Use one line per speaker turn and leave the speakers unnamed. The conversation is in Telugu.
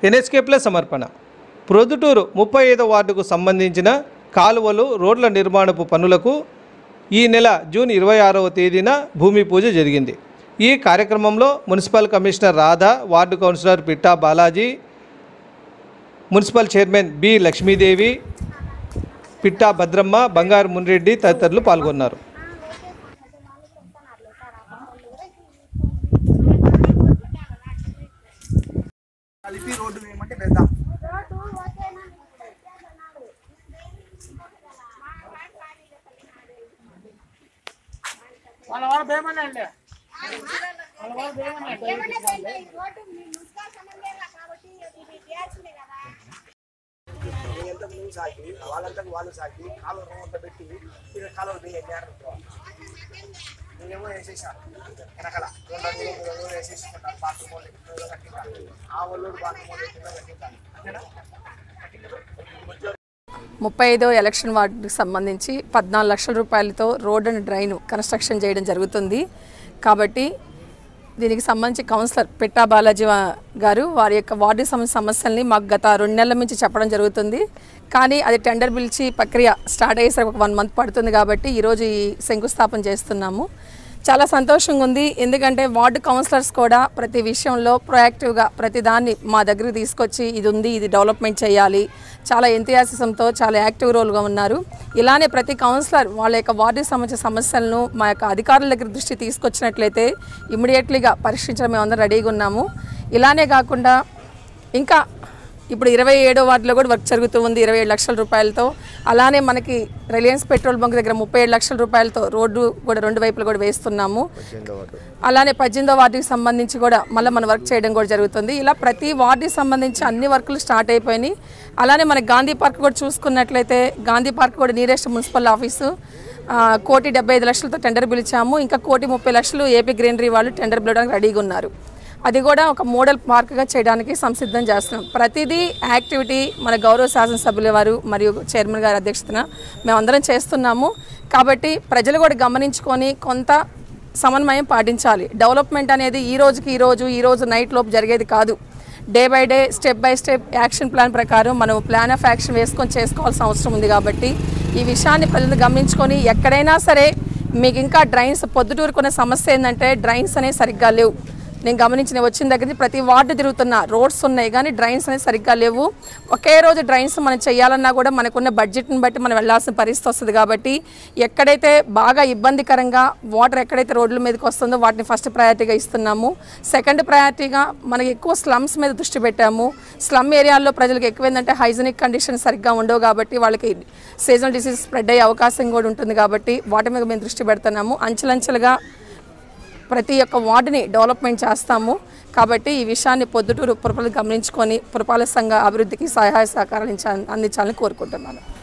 ఎన్ఎస్కే ప్లస్ సమర్పణ ప్రొద్దుటూరు ముప్పై ఐదో వార్డుకు సంబంధించిన కాలువలు రోడ్ల నిర్మాణపు పనులకు ఈ నెల జూన్ ఇరవై ఆరవ తేదీన భూమి పూజ జరిగింది ఈ కార్యక్రమంలో municipal commissioner Radha ward councillor Pitta Balaji municipal chairman B Lakshmidevi Pitta Bhadramma Bangaru Munreddy తదితరులు పాల్గొన్నారు
కలిపి రోడ్డు వేయమంటే వేద్దాం వాళ్ళ వాళ్ళ భయమని అండి ఎంత నువ్వు సాకి వాళ్ళంతా వాళ్ళు సాకి కాలువ అంతా పెట్టి ఇక్కడ కాలువ వేయండి అనుకోవాలి నేనేమో వేసేసాను వెనకాల రెండు అడుగులు మూడు అడుగులు వేసేసుకుంటాను బాత్రూమ్ వాళ్ళు ఎక్కడో కట్టింటాను ఆ వాళ్ళు బాత్రూమ్ వాళ్ళు ఎక్కడో కట్టింటాను అంతేనా
ముప్పై ఐదో ఎలక్షన్ వార్డుకి సంబంధించి పద్నాలుగు లక్షల రూపాయలతో రోడ్ అండ్ డ్రైన్ కన్స్ట్రక్షన్ చేయడం జరుగుతుంది కాబట్టి దీనికి సంబంధించి కౌన్సిలర్ పిట్టా బాలాజీ వా- గారు వారి యొక్క వార్డు సమ సమస్యల్ని మాకు గత రెండు నెలల నుంచి చెప్పడం జరుగుతుంది కానీ అది టెండర్ పిలిచి ప్రక్రియ స్టార్ట్ అయ్యేసరికి ఒక వన్ మంత్ పడుతుంది కాబట్టి ఈరోజు ఈ శంకుస్థాపన చేస్తున్నాము చాలా సంతోషంగా ఉంది ఎందుకంటే వార్డు కౌన్సిలర్స్ కూడా ప్రతి విషయంలో ప్రొయాక్టివ్గా ప్రతి దాన్ని మా దగ్గరికి తీసుకొచ్చి ఇది ఉంది ఇది డెవలప్మెంట్ చేయాలి చాలా ఎంతయాసిసంతో చాలా యాక్టివ్ రోల్గా ఉన్నారు ఇలానే ప్రతి కౌన్సిలర్ వాళ్ళ యొక్క వార్డుకి సంబంధించిన సమస్యలను మా యొక్క అధికారుల దగ్గర దృష్టి తీసుకొచ్చినట్లయితే ఇమీడియట్లీగా పరీక్షించడం మేమందరం రెడీగా ఉన్నాము ఇలానే కాకుండా ఇంకా ఇప్పుడు ఇరవై ఏడో వార్డులో కూడా వర్క్ జరుగుతూ ఉంది ఇరవై ఏడు లక్షల రూపాయలతో అలానే మనకి రిలయన్స్ పెట్రోల్ బంక్ దగ్గర ముప్పై ఏడు లక్షల రూపాయలతో రోడ్డు కూడా రెండు వైపులు కూడా వేస్తున్నాము అలానే పద్దెనిమిదో వార్డుకి సంబంధించి కూడా మళ్ళీ మన వర్క్ చేయడం కూడా జరుగుతుంది ఇలా ప్రతి వార్డుకి సంబంధించి అన్ని వర్కులు స్టార్ట్ అయిపోయినాయి అలానే మన గాంధీ పార్క్ కూడా చూసుకున్నట్లయితే గాంధీ పార్క్ కూడా నియరెస్ట్ మున్సిపల్ ఆఫీసు ఆ, కోటి డెబ్బై ఐదు లక్షలతో టెండర్ పిలిచాము ఇంకా కోటి ముప్పై లక్షలు ఏపీ గ్రీనరీ వాళ్ళు టెండర్ పిలవడానికి రెడీగా ఉన్నారు అది కూడా ఒక మోడల్ పార్క్గా చేయడానికి సంసిద్ధం చేస్తున్నాం ప్రతిదీ యాక్టివిటీ మన గౌరవ శాసనసభ్యుల వారు మరియు చైర్మన్ గారి అధ్యక్షతన మేమందరం చేస్తున్నాము కాబట్టి ప్రజలు కూడా గమనించుకొని కొంత సమన్వయం పాటించాలి డెవలప్మెంట్ అనేది ఈ రోజుకి ఈ రోజు ఈ రోజు నైట్ లోపు జరిగేది కాదు day by day step by step action plan ప్రకారం మనం ప్లాన్ ఆఫ్ యాక్షన్ వేసుకొని చేసుకోవాల్సిన అవసరం ఉంది కాబట్టి ఈ విషయాన్ని ప్రజలు గమనించుకొని ఎక్కడైనా సరే మీకు ఇంకా డ్రైన్స్ పొద్దుటూరుకునే సమస్య ఏంటంటే డ్రైన్స్ అనేవి సరిగ్గా లేవు నేను గమనించిన వచ్చిన దగ్గర నుంచి ప్రతి వార్డు తిరుగుతున్నా రోడ్స్ ఉన్నాయి కానీ డ్రైన్స్ అనేది సరిగ్గా లేవు ఒకే రోజు డ్రైన్స్ మనం చేయాలన్నా కూడా మనకున్న బడ్జెట్ని బట్టి మనం వెళ్ళాల్సిన పరిస్థితి వస్తుంది కాబట్టి ఎక్కడైతే బాగా ఇబ్బందికరంగా వాటర్ ఎక్కడైతే రోడ్ల మీదకి వస్తుందో వాటిని ఫస్ట్ ప్రయారిటీగా ఇస్తున్నాము సెకండ్ ప్రయారిటీగా మనకి ఎక్కువ స్లమ్స్ మీద దృష్టి పెట్టాము స్లమ్ ఏరియాల్లో ప్రజలకు ఎక్కువ ఏంటంటే హైజీనిక్ కండిషన్ సరిగ్గా ఉండవు కాబట్టి వాళ్ళకి సీజనల్ డిసీజ్ స్ప్రెడ్ అయ్యే అవకాశం కూడా ఉంటుంది కాబట్టి వాటి మీద మేము దృష్టి పెడుతున్నాము అంచెలంచెలుగా ప్రతి ఒక్క వార్డుని డెవలప్మెంట్ చేస్తాము కాబట్టి ఈ విషయాన్ని పొద్దుటూరు పురపాలక గమనించుకొని పురపాలక సంఘ అభివృద్ధికి సహాయ సహకారాలు అందించాలని కోరుకుంటున్నాను